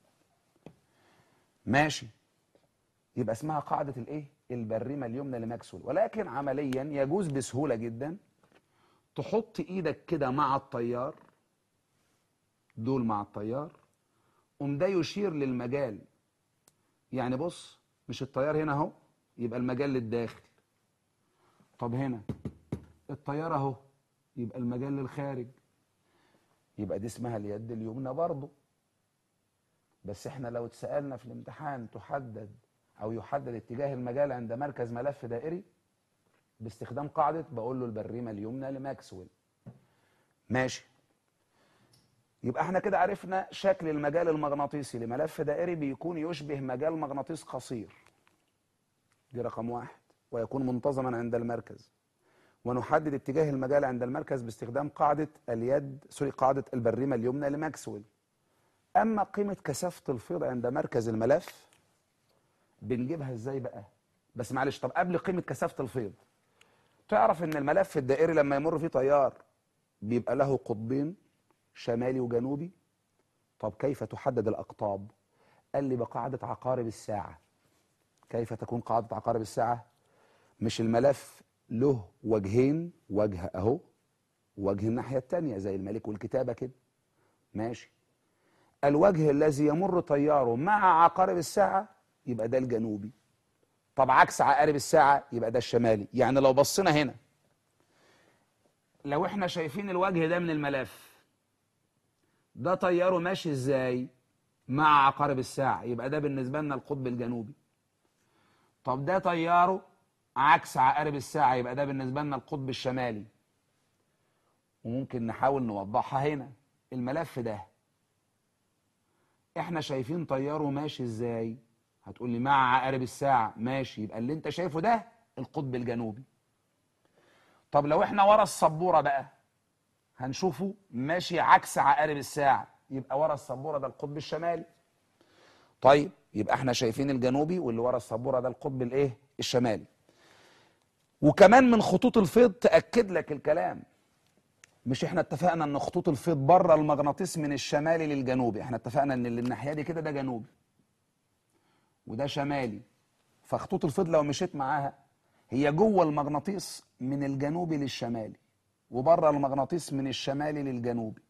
Speaker 1: ماشي يبقى اسمها قاعده الايه البريمه اليمنى لماكسويل ولكن عمليا يجوز بسهوله جدا تحط ايدك كده مع التيار دول مع التيار قوم ده يشير للمجال يعني بص مش التيار هنا اهو يبقى المجال للداخل طب هنا التيار اهو يبقى المجال للخارج يبقى دي اسمها اليد اليمنى برضه بس احنا لو اتسالنا في الامتحان تحدد او يحدد اتجاه المجال عند مركز ملف دائري باستخدام قاعده بقول له البريمه اليمنى لماكسويل ماشي يبقى احنا كده عرفنا شكل المجال المغناطيسي لملف دائري بيكون يشبه مجال مغناطيس قصير دي رقم واحد ويكون منتظما عند المركز ونحدد اتجاه المجال عند المركز باستخدام قاعدة اليد سوري قاعدة البريمة اليمنى لماكسويل أما قيمة كثافة الفيض عند مركز الملف بنجيبها ازاي بقى بس معلش طب قبل قيمة كثافة الفيض تعرف ان الملف الدائري لما يمر فيه تيار بيبقى له قطبين شمالي وجنوبي طب كيف تحدد الأقطاب قال لي بقاعدة عقارب الساعة كيف تكون قاعدة عقارب الساعة مش الملف له وجهين وجه اهو وجه الناحية التانية زي الملك والكتابة كده ماشي الوجه الذي يمر تياره مع عقارب الساعة يبقى ده الجنوبي طب عكس عقارب الساعة يبقى ده الشمالي يعني لو بصينا هنا لو احنا شايفين الوجه ده من الملف ده تياره ماشي ازاي مع عقارب الساعة يبقى ده بالنسبة لنا القطب الجنوبي طب ده تياره عكس عقارب الساعة يبقى ده بالنسبة لنا القطب الشمالي وممكن نحاول نوضحها هنا الملف ده احنا شايفين تياره ماشي ازاي هتقول لي مع عقارب الساعة ماشي يبقى اللي انت شايفه ده القطب الجنوبي طب لو احنا ورا السبورة بقى هنشوفه ماشي عكس عقارب الساعة يبقى ورا السبورة ده القطب الشمالي طيب يبقى احنا شايفين الجنوبي واللي ورا السبورة ده القطب الايه الشمالي وكمان من خطوط الفيض تأكد لك الكلام مش احنا اتفقنا ان خطوط الفيض بره المغناطيس من الشمالي للجنوبي احنا اتفقنا ان اللي الناحيه دي كده ده جنوبي وده شمالي فخطوط الفيض لو مشيت معاها هي جوه المغناطيس من الجنوبي للشمالي وبره المغناطيس من الشمالي للجنوبي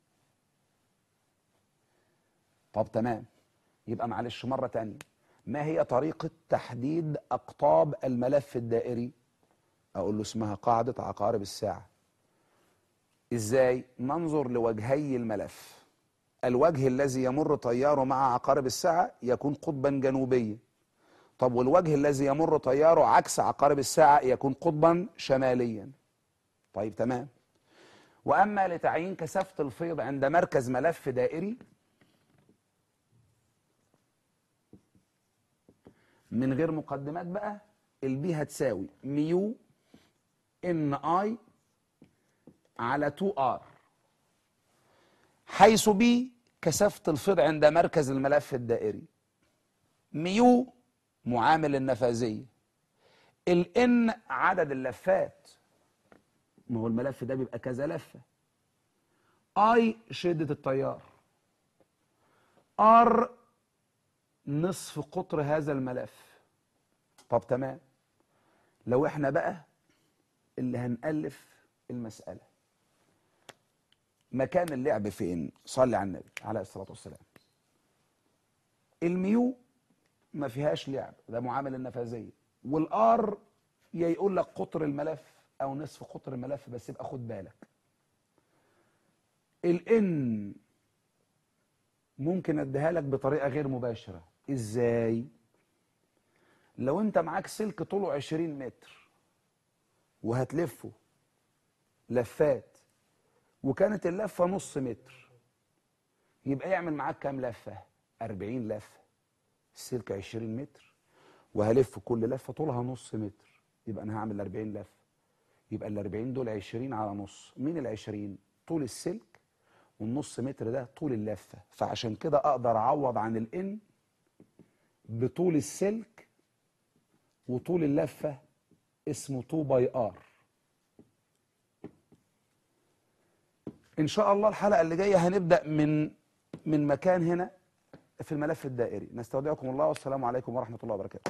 Speaker 1: طب تمام يبقى معلش مرة تانية ما هي طريقة تحديد أقطاب الملف الدائري أقول له اسمها قاعدة عقارب الساعة إزاي ننظر لوجهي الملف الوجه الذي يمر تياره مع عقارب الساعة يكون قطبا جنوبيا طب والوجه الذي يمر تياره عكس عقارب الساعة يكون قطبا شماليا طيب تمام وأما لتعيين كثافة الفيض عند مركز ملف دائري من غير مقدمات بقى البي هتساوي ميو ان اي على 2 ار حيث بي كثافة الفيض عند مركز الملف الدائري ميو معامل النفاذية الان عدد اللفات ما هو الملف ده بيبقى كذا لفة اي شدة التيار ار نصف قطر هذا الملف طب تمام لو احنا بقى اللي هنألف المسألة مكان اللعب فين صلي على النبي عليه الصلاة والسلام الميو ما فيهاش لعب ده معامل النفاذية والار يا يقول لك قطر الملف او نصف قطر الملف بس يبقى خد بالك الان ممكن اديها لك بطريقة غير مباشرة ازاي لو انت معاك سلك طوله 20 متر وهتلفه لفات وكانت اللفة نص متر يبقى يعمل معاك كام لفة 40 لفة السلك 20 متر وهلف كل لفة طولها نص متر يبقى انا هعمل 40 لفة يبقى ال 40 دول 20 على نص مين ال 20 طول السلك والنص متر ده طول اللفة فعشان كده اقدر اعوض عن الان بطول السلك وطول اللفة اسمه 2 باي ار ان شاء الله الحلقة اللي جاية هنبدأ من من مكان هنا في الملف الدائري نستودعكم الله والسلام عليكم ورحمة الله وبركاته